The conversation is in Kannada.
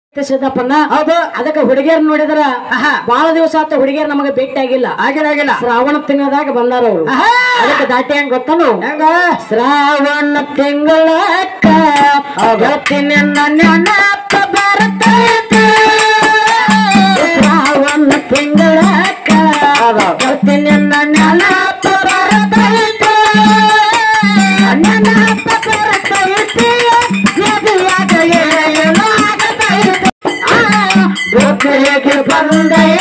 ಸಿದ್ದಪ್ಪನ ಹೌದು ಅದಕ್ಕೆ ಹುಡುಗಿಯರ್ ನೋಡಿದ್ರ ಆಹಾ. ಬಹಳ ದಿವಸ ಆತ ಹುಡುಗಿಯರ್ ನಮಗೆ ಭೇಟಿ ಆಗಿಲ್ಲ ಆಗಿಲ್ಲ ಆಗಿಲ್ಲ ಶ್ರಾವಣ ತಿಂಗಳದಾಗ ಬಂದಾರ ಅವರು ಆಹಾ. ಅದಕ್ಕೆ ದಾಟಿ ಹೆಂಗ್ ಗೊತ್ತನು ಹೆಂಗ ಶ್ರಾವಣ ತಿಂಗಳಕ್ಕ ಅವತ್ತಿನ ನೆನಪ ಬರ್ತೈತೆ ಶ್ರಾವಣ ತಿಂಗಳಕ್ಕ ಅವತ್ತಿನ ನೆನಪ ಬರ್ತೈತೆ ನೆನಪ ಬರ್ತೈತೆ ಎದೆಯಾಗ ಏನಾಗತೈತೆ ಆ, ಜೊತೆಗೆ ಬಂದೈತೆ